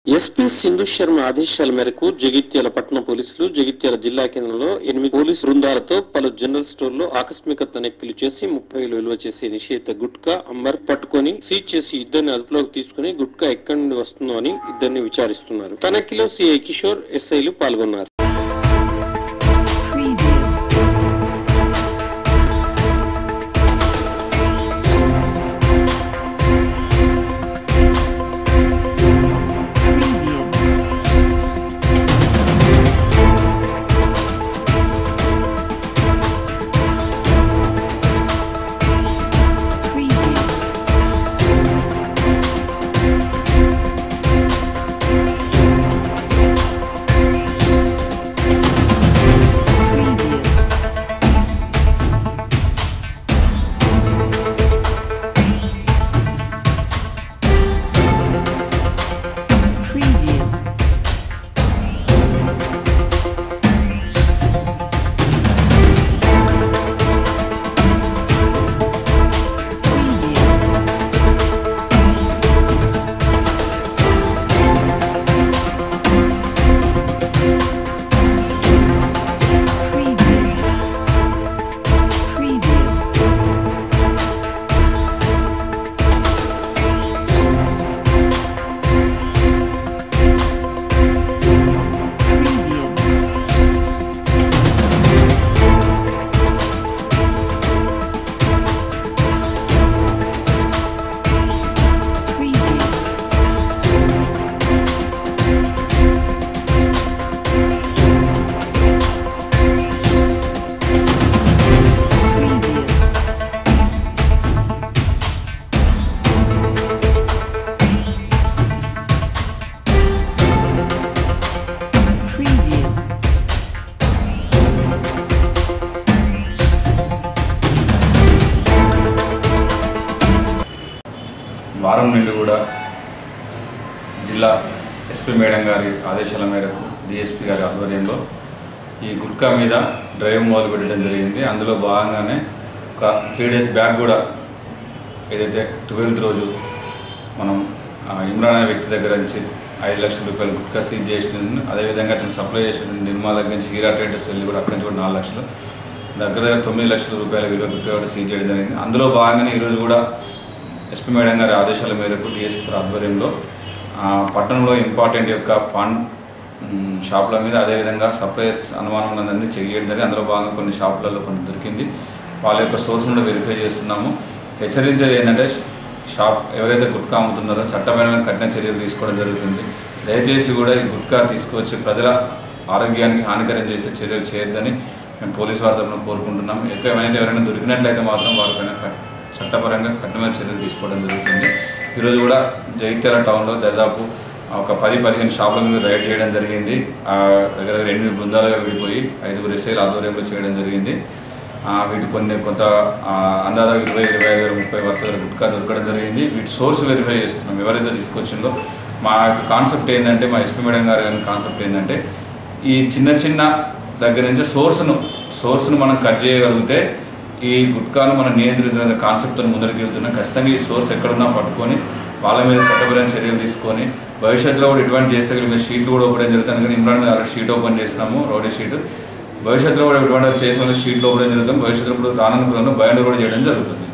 SP Sindhu Sharma ఆదేశాల మేరకు జగిత్యాల పట్టణ పోలీసులు జగిత్యాల జిల్లా కేంద్రంలో ఎనిమిది పోలీసు బృందాలతో పలు జనరల్ స్టోర్లో ఆకస్మిక తనిఖీలు చేసి ముప్పై వేలు విలువ చేసే నిషేధ గుట్కా అమ్మర్ పట్టుకొని సీజ్ చేసి ఇద్దరిని అదుపులోకి తీసుకుని గుట్కా ఎక్కడి నుండి వస్తుందో అని ఇద్దరిని విచారిస్తున్నారు తనిఖీలో సిఐ కిషోర్ ఎస్ఐలు పాల్గొన్నారు Preview. Preview. Preview. Preview. Preview. Preview. Preview. Preview. Preview. Preview. Preview. Preview. వారం నుండి కూడా జిల్లా ఎస్పీ మేడం గారి ఆదేశాల మేరకు డిఎస్పీ గారి ఆధ్వర్యంలో ఈ గుర్కా మీద డ్రైవ్ మొదలు పెట్టడం జరిగింది అందులో భాగంగానే ఒక త్రీ డేస్ బ్యాక్ కూడా ఏదైతే ట్వెల్త్ రోజు మనం ఆ, ఇమ్రాన్ అనే వ్యక్తి దగ్గర నుంచి ఐదు లక్షల రూపాయలు గుట్కా సీజ్ చేసిన అదేవిధంగా అతను సప్లై చేసిన నిర్మల్ దగ్గర నుంచి హీరా ట్రేడర్స్ వెళ్ళి కూడా అక్కడి నుంచి కూడా నాలుగు లక్షలు దగ్గర దగ్గర తొమ్మిది లక్షల రూపాయల విలువ గుట్కా కూడా సీజ్ చేయడం జరిగింది అందులో భాగంగానే ఈరోజు కూడా ఎస్పీ మేడం గారి ఆదేశాల మేరకు డిఎస్పీ ఆధ్వర్యంలో ఆ, పట్టణంలో ఇంపార్టెంట్ యొక్క పాన్ మ్, షాపుల మీద అదేవిధంగా సప్లైస్ అనుమానం ఉన్నది చెక్ చేయడం జరిగింది అందులో భాగంగా కొన్ని షాపులలో కొన్ని దొరికింది వాళ్ళ యొక్క సోర్స్ కూడా వెరిఫై చేస్తున్నాము హెచ్చరించేది ఏంటంటే షాప్ ఎవరైతే గుట్కా అమ్ముతున్నారో చట్టపరమైన కఠిన చర్యలు తీసుకోవడం జరుగుతుంది దయచేసి కూడా ఈ గుట్కా తీసుకొచ్చి ప్రజల ఆరోగ్యానికి హానికరం చేసే చర్యలు చేయొద్దని మేము పోలీసు వారి తరఫున కోరుకుంటున్నాం ఎక్కువ ఏమైనా ఎవరైనా దొరికినట్లయితే మాత్రం వారిపైన కట్- చట్టపరంగా కఠినమైన చర్యలు తీసుకోవడం జరుగుతుంది ఈరోజు కూడా జగిత్యాల టౌన్లో దాదాపు ఒక పది పదిహేను షాపుల మీద రైడ్ చేయడం జరిగింది ఆ దగ్గర దగ్గర ఎనిమిది బృందాలుగా విడిపోయి ఐదుగురు ఎస్ఐల ఆధ్వర్యంలో చేయడం జరిగింది ఆ, వీటి కొన్ని కొంత ఆ, అందాదా ఇరవై ఇరవై ఐదు వేల ముప్పై వర్తల గుట్కా దొరకడం జరిగింది వీటి సోర్స్ వెరిఫై చేస్తున్నాం ఎవరైతే తీసుకొచ్చిందో మా యొక్క కాన్సెప్ట్ ఏంటంటే మా ఎస్పీ మేడం గారి కాన్సెప్ట్ ఏంటంటే ఈ చిన్న చిన్న దగ్గర నుంచి సోర్స్ను సోర్స్ను మనం కట్ చేయగలిగితే ఈ గుట్కాను మనం నియంత్రించిన కాన్సెప్ట్తో ముందరికి వెళ్తున్నాం ఖచ్చితంగా ఈ సోర్స్ ఎక్కడున్నా పట్టుకొని వాళ్ళ మీద చట్టపరమైన చర్యలు తీసుకొని భవిష్యత్తులో కూడా ఇటువంటి చేస్తే కనుక మేము షీట్లు కూడా ఓపెన్ జరుగుతాను కానీ ఇమ్రాన్ మీద ఆల్రెడీ షీట్ ఓపెన్ చేసినాము రోడీ షీట్ భవిష్యత్తులో కూడా ఇటువంటి చేసిన షీట్లు ఓపెన్ జరుగుతాం భవిష్యత్తులో కూడా రానున్న బయండ్ కూడా చేయడం జరుగుతుంది